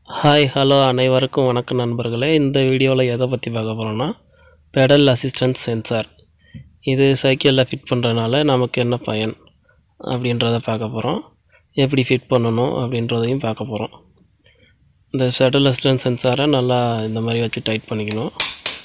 hi hello அனைவருக்கும் வணக்கம் நண்பர்களே இந்த வீடியோவில் எதை பற்றி பார்க்க போகிறோன்னா பெடல் அசிஸ்டன்ஸ் சென்சார் இது சைக்கிளில் ஃபிட் பண்ணுறதுனால நமக்கு என்ன பயன் அப்படின்றத பார்க்க போகிறோம் எப்படி ஃபிட் பண்ணணும் அப்படின்றதையும் பார்க்க போகிறோம் இந்த பெடல் அசிஸ்டன்ஸ் சென்சாரை நல்லா இந்த மாதிரி வச்சு டைட் பண்ணிக்கணும்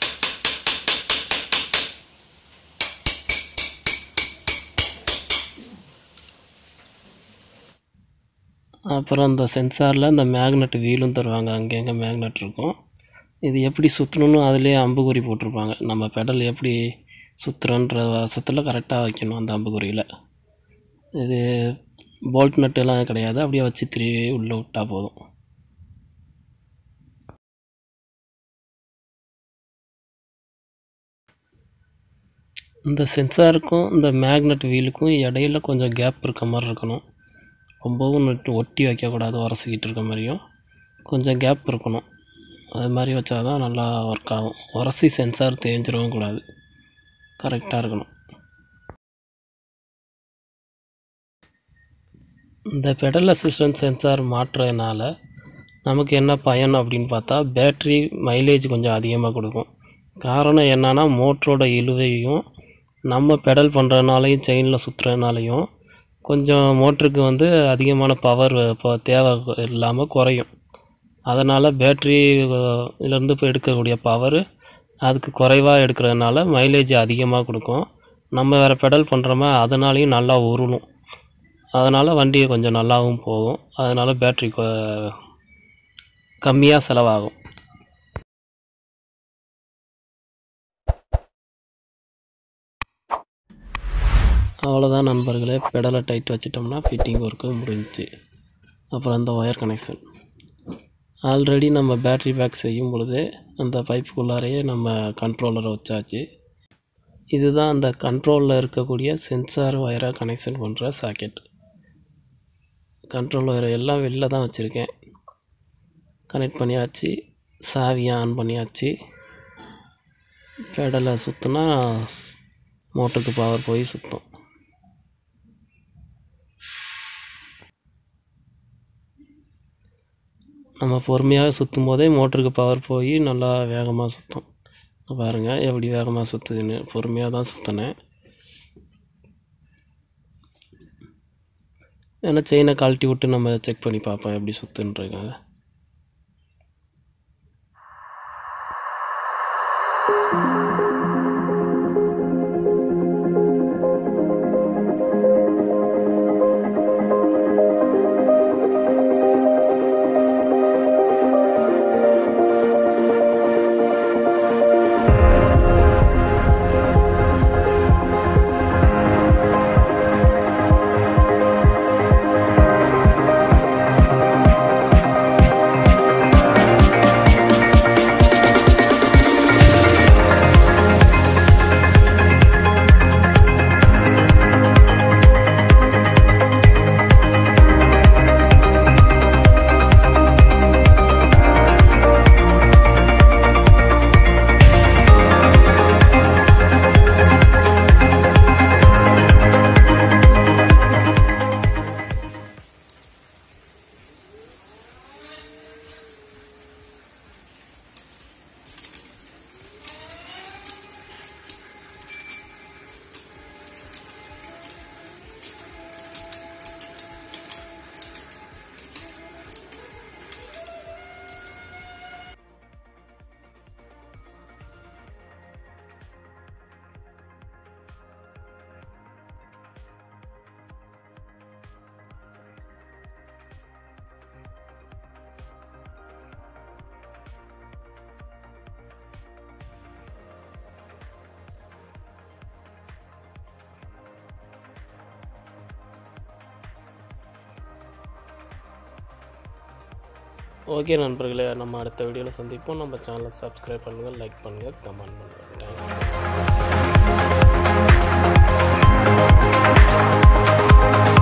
அப்புறம் இந்த சென்சாரில் இந்த மேக்னெட் வீலும் தருவாங்க அங்கங்கே மேக்னெட் இருக்கும் இது எப்படி சுற்றணும்னு அதிலே அம்புக்குறி போட்டிருப்பாங்க நம்ம பெடல் எப்படி சுற்றுறன்ற வசத்தில் கரெக்டாக வைக்கணும் அந்த அம்புக்குறியில் இது போல்ட் நட்டு எல்லாம் கிடையாது அப்படியே வச்சு திருவி உள்ளே விட்டால் போதும் இந்த சென்சாருக்கும் இந்த மேக்னெட் வீலுக்கும் இடையில கொஞ்சம் கேப் இருக்க மாதிரி இருக்கணும் ரொம்பவும் நட்டு ஒட்டி வைக்கக்கூடாது உரசிக்கிட்டு இருக்க மாதிரியும் கொஞ்சம் கேப் இருக்கணும் அது மாதிரி வச்சா தான் நல்லா ஒர்க் ஆகும் உரசி சென்சார் தேஞ்சிடவும் கூடாது கரெக்டாக இருக்கணும் இந்த பெடல் அசிஸ்டன்ட் சென்சார் மாற்றுறதுனால நமக்கு என்ன பயன் அப்படின்னு பார்த்தா பேட்ரி மைலேஜ் கொஞ்சம் அதிகமாக கொடுக்கும் காரணம் என்னன்னா மோட்டரோட இழுவையும் நம்ம பெடல் பண்ணுறதுனாலையும் செயினில் சுற்றுறதுனாலையும் கொஞ்சம் மோட்டருக்கு வந்து அதிகமான பவர் இப்போ தேவை இல்லாமல் குறையும் அதனால் பேட்ரியிலேருந்து இப்போ எடுக்கக்கூடிய பவர் அதுக்கு குறைவாக எடுக்கிறதுனால மைலேஜ் அதிகமாக கொடுக்கும் நம்ம வேறு பெடல் பண்ணுறோமா அதனாலையும் நல்லா உருளும் அதனால் வண்டி கொஞ்சம் நல்லாவும் போகும் அதனால் பேட்ரி கம்மியாக செலவாகும் அவ்வளோதான் நண்பர்களே பெடலை டைட் வச்சிட்டோம்னா ஃபிட்டிங் ஒர்க்கு முடிஞ்சிச்சு அப்புறம் அந்த ஒயர் கனெக்ஷன் ஆல்ரெடி நம்ம பேட்ரி பேக் செய்யும் பொழுது அந்த பைப்புக்குள்ளாரையே நம்ம கண்ட்ரோலரை வச்சாச்சு இதுதான் அந்த கண்ட்ரோலில் இருக்கக்கூடிய சென்சார் ஒயரை கனெக்ஷன் பண்ணுற சாக்கெட் கண்ட்ரோல் ஒயரை எல்லாம் வெளில தான் வச்சுருக்கேன் கனெக்ட் பண்ணியாச்சு சாவியை ஆன் பண்ணியாச்சு பெடலை சுற்றினா மோட்டருக்கு பவர் போய் சுற்றும் நம்ம பொறுமையாக சுற்றும் போதே மோட்டருக்கு பவர் போய் நல்லா வேகமாக சுற்றும் பாருங்கள் எப்படி வேகமாக சுற்றுதுன்னு பொறுமையாக தான் சுற்றினேன் ஏன்னா செயினை கழட்டி விட்டு நம்ம செக் பண்ணி பார்ப்போம் எப்படி சுற்றுன்றிருக்காங்க ஓகே நண்பர்களே நம்ம அடுத்த வீடியோவில் சந்திப்போம் நம்ம சேனலை சப்ஸ்கிரைப் பண்ணுங்கள் லைக் பண்ணுங்கள் கமெண்ட் பண்ணுங்கள் தேங்க்யூ